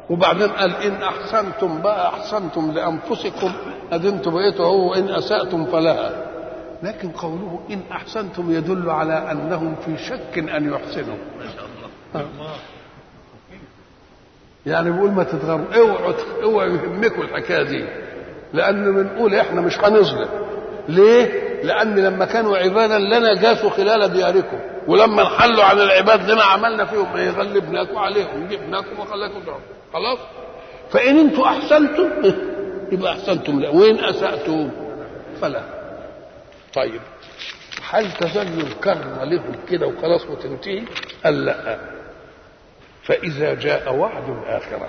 وبعدين قال ان احسنتم بقى احسنتم لانفسكم ادي انتم بقيتوا هو ان اساتم فلها لكن قوله ان احسنتم يدل على انهم في شك ان يحسنوا يعني بيقول ما تتغروا اوعوا اوعوا يهمكم الحكايه دي لان بنقول احنا مش هنظلم ليه؟ لان لما كانوا عبادا لنا جاسوا خلال دياركم ولما انحلوا عن العباد لنا عملنا فيهم ايه؟ غلبناكم عليهم جبناكم وخلاكم تعرفوا خلاص؟ فان انتم احسنتم يبقى احسنتم لا وان اساتم فلا طيب هل تظل الكرة لهم كده وخلاص وتنتهي؟ قال لا فإذا جاء وعد الآخرة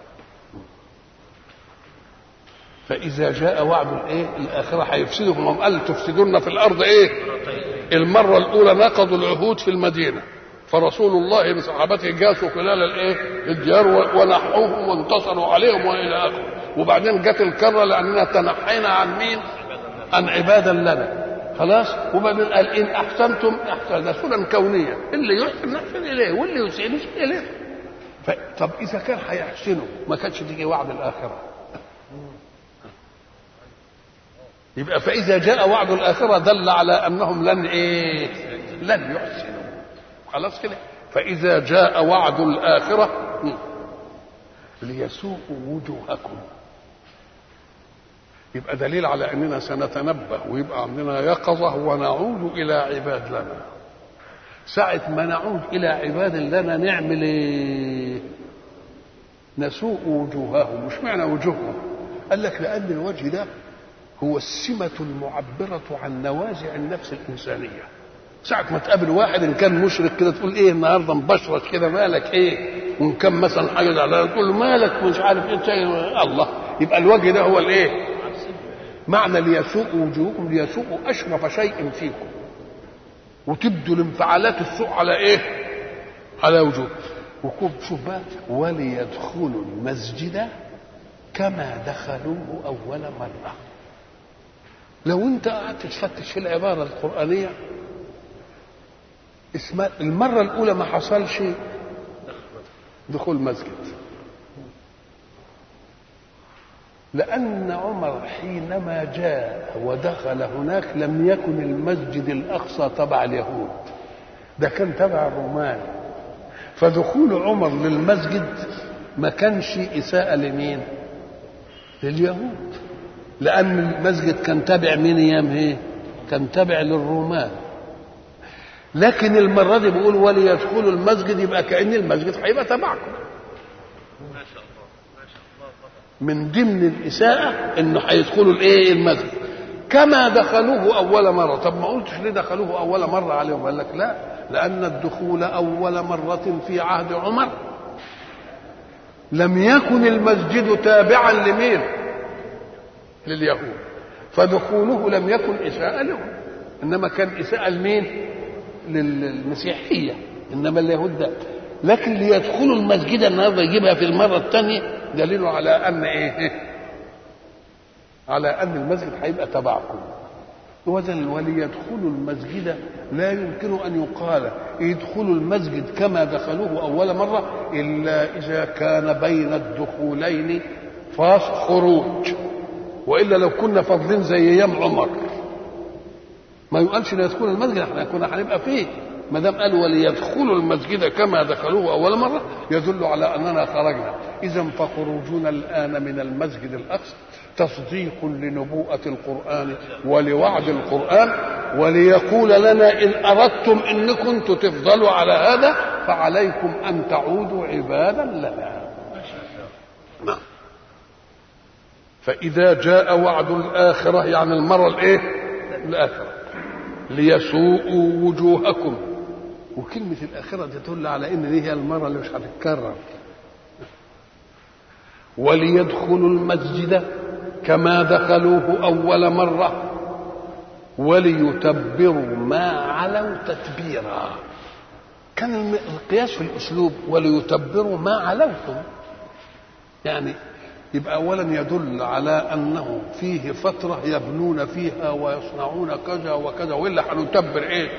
فإذا جاء وعد الإيه؟ الآخرة هيفسدهم هم قال تفسدون في الأرض إيه؟ المرة الأولى نقضوا العهود في المدينة فرسول الله بصحابته جاسوا خلال الإيه؟ الديار ونحوهم وانتصروا عليهم وإلى آخره وبعدين جت الكرة لأننا تنحينا عن مين؟ عن عبادا لنا خلاص وبعدين قال ان احسنتم احسن ده سنن كونيه اللي يحسن نحسن اليه واللي يسيء نسيء اليه ف... طب اذا كان هيحسنوا ما كانش تيجي وعد الاخره يبقى فاذا جاء وعد الاخره دل على انهم لن ايه لن يحسنوا خلاص كده فاذا جاء وعد الاخره ليسوءوا وجوهكم يبقى دليل على اننا سنتنبه ويبقى عندنا يقظه ونعود الى عباد لنا ساعة ما نعود إلى عباد لنا نعمل إيه؟ نسوء وجوههم مش معنى وجوههم قال لك لأن الوجه ده هو السمة المعبرة عن نوازع النفس الإنسانية ساعة ما تقابل واحد إن كان مشرك كده تقول إيه النهارده مبشرك كده مالك إيه؟ وإن كان مثلا حاجة زعلانة تقول له مالك مش عارف إيه الله يبقى الوجه ده هو الإيه؟ معنى ليسوء وجوهكم ليسوء اشرف شيء فيكم وتبدوا الانفعالات السوء على ايه على وجوه وكوب شوف بقى وليدخلوا المسجد كما دخلوه اول مره لو انت قعدت تفتش في العباره القرانيه اسمها المره الاولى ما حصلش دخول مسجد لأن عمر حينما جاء ودخل هناك لم يكن المسجد الأقصى تبع اليهود ده كان تبع الرومان فدخول عمر للمسجد ما كانش إساءة لمين لليهود لأن المسجد كان تابع مين أيام ايه كان تابع للرومان لكن المرة دي بيقول وليدخلوا المسجد يبقى كأن المسجد هيبقى تبعكم من ضمن الإساءة إنه هيدخلوا الإيه المسجد كما دخلوه أول مرة طب ما قلتش ليه دخلوه أول مرة عليهم قال لك لا لأن الدخول أول مرة في عهد عمر لم يكن المسجد تابعا لمين لليهود فدخوله لم يكن إساءة لهم إنما كان إساءة لمين للمسيحية إنما اليهود ده لكن ليدخلوا المسجد النهارده يجيبها في المرة الثانية دليل على ان ايه على ان المسجد هيبقى تبعكم وذل وليدخلوا المسجد لا يمكن ان يقال ادخلوا المسجد كما دخلوه اول مره الا اذا كان بين الدخولين فاس خروج والا لو كنا فاضلين زي ايام عمر ما يقالش لا يدخلوا المسجد احنا كنا هنبقى فيه ما دام قال وليدخلوا المسجد كما دخلوه اول مره يدل على اننا خرجنا اذا فخروجنا الان من المسجد الاقصى تصديق لنبوءه القران ولوعد القران وليقول لنا ان اردتم انكم تفضلوا على هذا فعليكم ان تعودوا عبادا لنا نعم فاذا جاء وعد الاخره يعني المره الايه الاخره ليسوءوا وجوهكم وكلمة الآخرة دي تدل على إن دي هي المرة اللي مش هتتكرر وليدخلوا المسجد كما دخلوه أول مرة وليتبروا ما علوا تتبيرا كان القياس في الأسلوب وليتبروا ما علوتم يعني يبقى اولا يدل على انه فيه فتره يبنون فيها ويصنعون كذا وكذا والا هنتبر ايه؟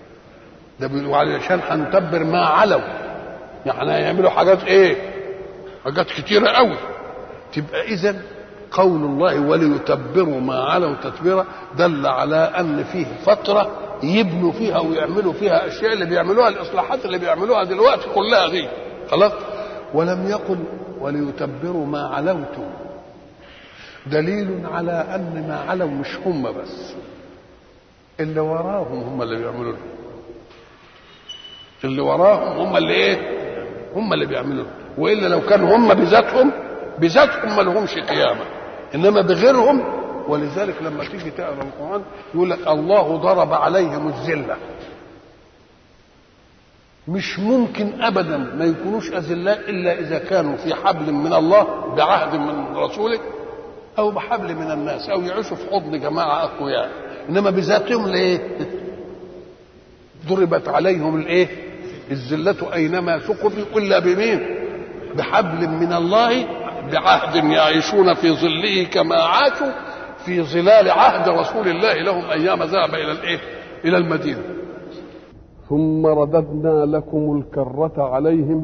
ده بيقولوا علشان هنتبر ما علوا يعني هيعملوا حاجات ايه؟ حاجات كتيرة قوي تبقى إذا قول الله وليتبروا ما علوا تتبيرا دل على أن فيه فترة يبنوا فيها ويعملوا فيها أشياء اللي بيعملوها الإصلاحات اللي بيعملوها دلوقتي كلها دي خلاص ولم يقل وليتبروا ما علوتم دليل على أن ما علوا مش هم بس اللي وراهم هم اللي بيعملوا لهم اللي وراهم هم اللي ايه هم اللي بيعملوا لهم والا لو كانوا هم بذاتهم بذاتهم ما لهمش قيامه انما بغيرهم ولذلك لما تيجي تقرا القران يقول لك الله ضرب عليهم الذله مش ممكن ابدا ما يكونوش اذلاء الا اذا كانوا في حبل من الله بعهد من رسوله او بحبل من الناس او يعيشوا في حضن جماعه اقوياء انما بذاتهم ليه ضربت عليهم الايه الذله اينما ثقفوا الا بمين بحبل من الله بعهد يعيشون في ظله كما عاشوا في ظلال عهد رسول الله لهم ايام ذهب الى الايه الى المدينه ثم رددنا لكم الكرة عليهم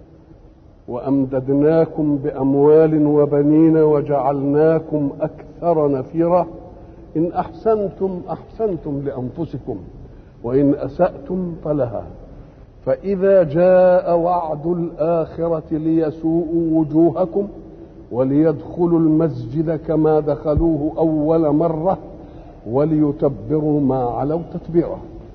وأمددناكم بأموال وبنين وجعلناكم أكثر نفيرا إن أحسنتم أحسنتم لأنفسكم وإن أسأتم فلها فإذا جاء وعد الآخرة ليسوءوا وجوهكم وليدخلوا المسجد كما دخلوه أول مرة وليتبروا ما علوا تتبيرا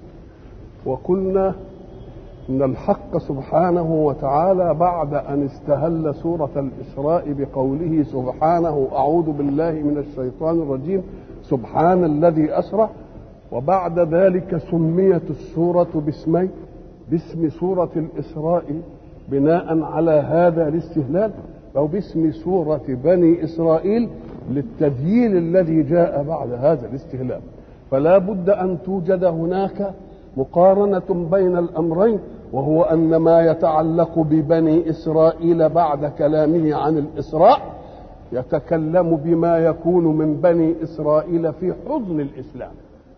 وقلنا ان الحق سبحانه وتعالى بعد ان استهل سوره الاسراء بقوله سبحانه اعوذ بالله من الشيطان الرجيم سبحان الذي اسرى وبعد ذلك سميت السوره باسمين باسم سوره الاسراء بناء على هذا الاستهلال او باسم سوره بني اسرائيل للتذييل الذي جاء بعد هذا الاستهلال فلا بد ان توجد هناك مقارنة بين الأمرين وهو أن ما يتعلق ببني إسرائيل بعد كلامه عن الإسراء يتكلم بما يكون من بني إسرائيل في حضن الإسلام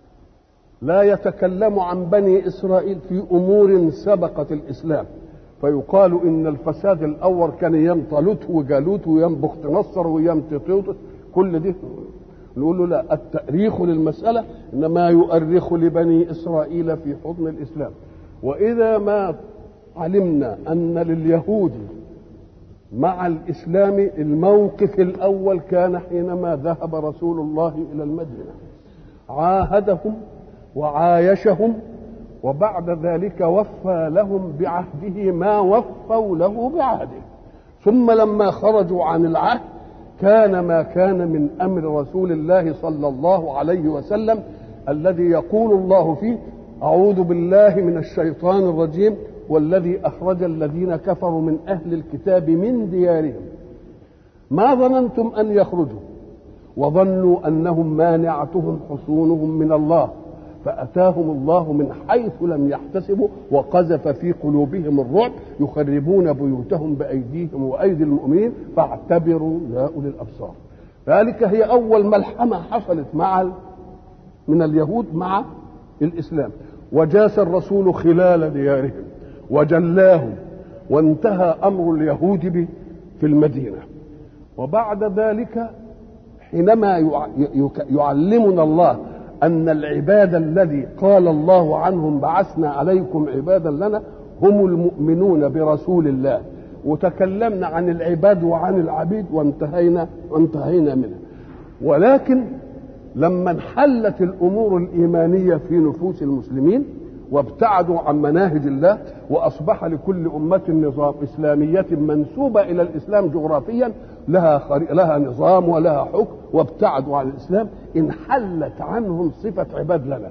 لا يتكلم عن بني إسرائيل في أمور سبقت الإسلام فيقال إن الفساد الأول كان أيام طالوت وجالوت وأيام بخت نصر وأيام تيطوس كل دي نقول له لا التأريخ للمسألة إنما يؤرخ لبني إسرائيل في حضن الإسلام وإذا ما علمنا أن لليهود مع الإسلام الموقف الأول كان حينما ذهب رسول الله إلى المدينة عاهدهم وعايشهم وبعد ذلك وفى لهم بعهده ما وفوا له بعهده ثم لما خرجوا عن العهد كان ما كان من امر رسول الله صلى الله عليه وسلم الذي يقول الله فيه اعوذ بالله من الشيطان الرجيم والذي اخرج الذين كفروا من اهل الكتاب من ديارهم ما ظننتم ان يخرجوا وظنوا انهم مانعتهم حصونهم من الله فاتاهم الله من حيث لم يحتسبوا وقذف في قلوبهم الرعب يخربون بيوتهم بايديهم وايدي المؤمنين فاعتبروا يا اولي الابصار ذلك هي اول ملحمه حصلت مع من اليهود مع الاسلام وجاس الرسول خلال ديارهم وجلاهم وانتهى امر اليهود في المدينه وبعد ذلك حينما يعلمنا الله أن العباد الذي قال الله عنهم بعثنا عليكم عبادا لنا هم المؤمنون برسول الله وتكلمنا عن العباد وعن العبيد وانتهينا وانتهينا منها ولكن لما انحلت الامور الايمانيه في نفوس المسلمين وابتعدوا عن مناهج الله واصبح لكل امه نظام اسلاميه منسوبه الى الاسلام جغرافيا لها خري... لها نظام ولها حكم وابتعدوا عن الاسلام انحلت عنهم صفه عباد لنا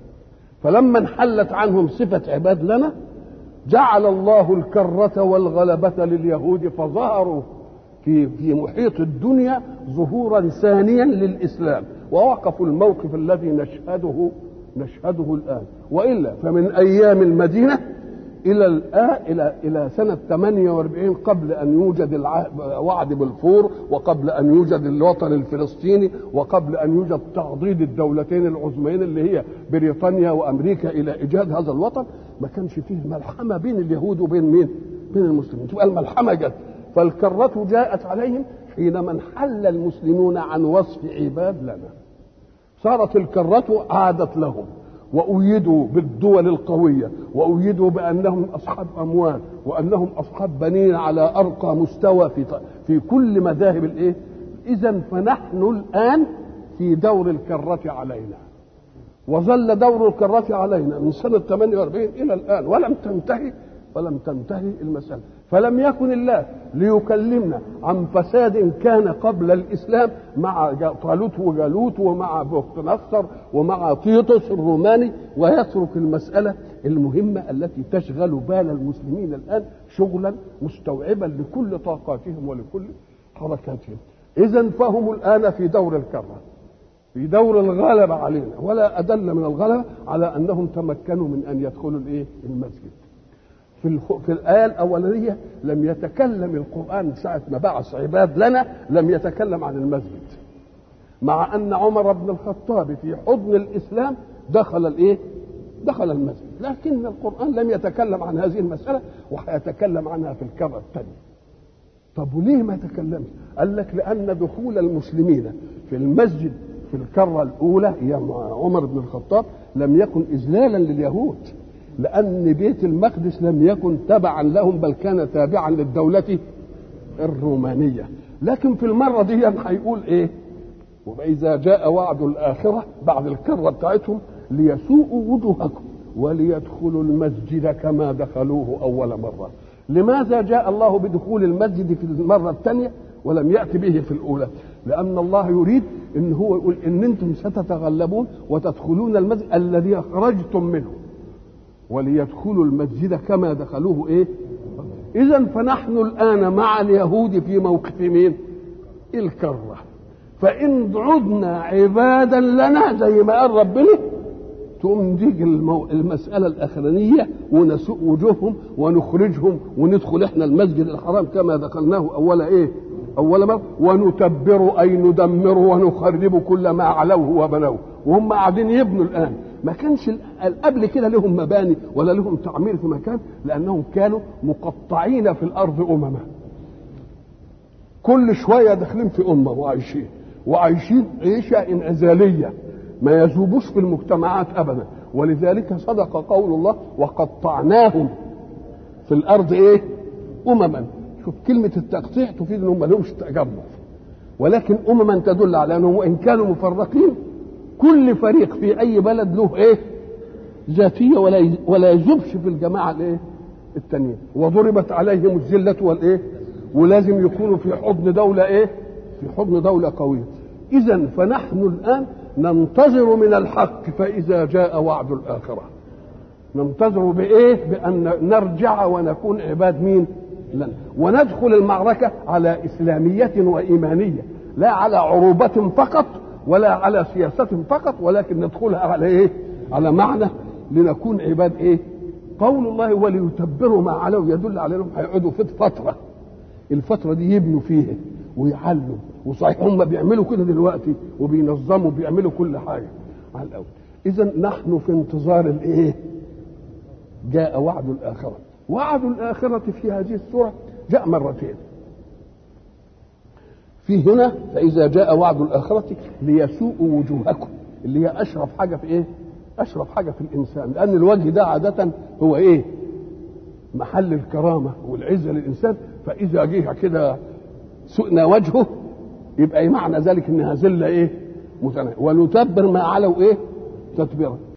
فلما انحلت عنهم صفه عباد لنا جعل الله الكرة والغلبة لليهود فظهروا في في محيط الدنيا ظهورا ثانيا للإسلام ووقفوا الموقف الذي نشهده نشهده الآن وإلا فمن أيام المدينة إلى الآن إلى إلى سنة 48 قبل أن يوجد وعد بالفور وقبل أن يوجد الوطن الفلسطيني وقبل أن يوجد تعضيد الدولتين العظميين اللي هي بريطانيا وأمريكا إلى إيجاد هذا الوطن ما كانش فيه ملحمة بين اليهود وبين مين؟ بين المسلمين تبقى الملحمة جت فالكرة جاءت عليهم حينما انحل المسلمون عن وصف عباد لنا صارت الكرة عادت لهم وأيدوا بالدول القوية وأيدوا بأنهم أصحاب أموال وأنهم أصحاب بنين على أرقى مستوى في في كل مذاهب الإيه؟ إذا فنحن الآن في دور الكرة علينا وظل دور الكرة علينا من سنة 48 إلى الآن ولم تنتهي ولم تنتهي المسألة فلم يكن الله ليكلمنا عن فساد كان قبل الإسلام مع طالوت وجالوت ومع بخت نصر ومع تيتوس الروماني ويترك المسألة المهمة التي تشغل بال المسلمين الآن شغلا مستوعبا لكل طاقاتهم ولكل حركاتهم إذا فهم الآن في دور الكرة في دور الغلبة علينا ولا أدل من الغلبة على أنهم تمكنوا من أن يدخلوا الإيه المسجد في الخ... في الآية الأولانية لم يتكلم القرآن ساعة ما بعث عباد لنا لم يتكلم عن المسجد مع أن عمر بن الخطاب في حضن الإسلام دخل الإيه؟ دخل المسجد لكن القرآن لم يتكلم عن هذه المسألة وهيتكلم عنها في الكرة الثانية طب وليه ما تكلمش؟ قال لك لأن دخول المسلمين في المسجد في الكرة الأولى أيام عمر بن الخطاب لم يكن إذلالا لليهود لأن بيت المقدس لم يكن تبعا لهم بل كان تابعا للدولة الرومانية لكن في المرة دي هيقول إيه وإذا جاء وعد الآخرة بعد الكرة بتاعتهم ليسوءوا وجوهكم وليدخلوا المسجد كما دخلوه أول مرة لماذا جاء الله بدخول المسجد في المرة الثانية ولم يأتي به في الأولى لأن الله يريد إن هو يقول إن أنتم ستتغلبون وتدخلون المسجد الذي أخرجتم منه وليدخلوا المسجد كما دخلوه ايه اذا فنحن الان مع اليهود في موقف مين الكره فان عدنا عبادا لنا زي ما قال ربنا تقوم تيجي المو... المساله الاخرانيه ونسوء وجوههم ونخرجهم وندخل احنا المسجد الحرام كما دخلناه اول ايه اول مره ونتبر اي ندمر ونخرب كل ما علوه وبنوه وهم قاعدين يبنوا الان ما كانش قبل كده لهم مباني ولا لهم تعمير في مكان لانهم كانوا مقطعين في الارض امما كل شويه داخلين في امه وعايشين وعايشين عيشه انعزاليه ما يذوبوش في المجتمعات ابدا ولذلك صدق قول الله وقطعناهم في الارض ايه امما شوف كلمه التقطيع تفيد انهم ما لهمش تجمع ولكن امما تدل على انهم وان كانوا مفرقين كل فريق في اي بلد له ايه ذاتيه ولا ولا يذوبش في الجماعه الايه التانية وضربت عليهم الذله والايه ولازم يكونوا في حضن دوله ايه في حضن دوله قويه اذا فنحن الان ننتظر من الحق فاذا جاء وعد الاخره ننتظر بايه بان نرجع ونكون عباد مين لنا وندخل المعركه على اسلاميه وايمانيه لا على عروبه فقط ولا على سياسة فقط ولكن ندخلها على ايه؟ على معنى لنكون عباد ايه؟ قول الله وليتبروا ما علوا يدل على انهم هيقعدوا في فترة الفترة دي يبنوا فيها ويعلوا وصحيح هم بيعملوا كده دلوقتي وبينظموا بيعملوا كل حاجة على الأول إذا نحن في انتظار الإيه؟ جاء وعد الآخرة وعد الآخرة في هذه السورة جاء مرتين في هنا فإذا جاء وعد الآخرة ليسوءوا وجوهكم اللي هي أشرف حاجة في إيه؟ أشرف حاجة في الإنسان لأن الوجه ده عادة هو إيه؟ محل الكرامة والعزة للإنسان فإذا جه كده سئنا وجهه يبقى معنى ذلك إنها ذلة إيه؟ متناهية ونتبر ما علوا إيه؟ تتبيرا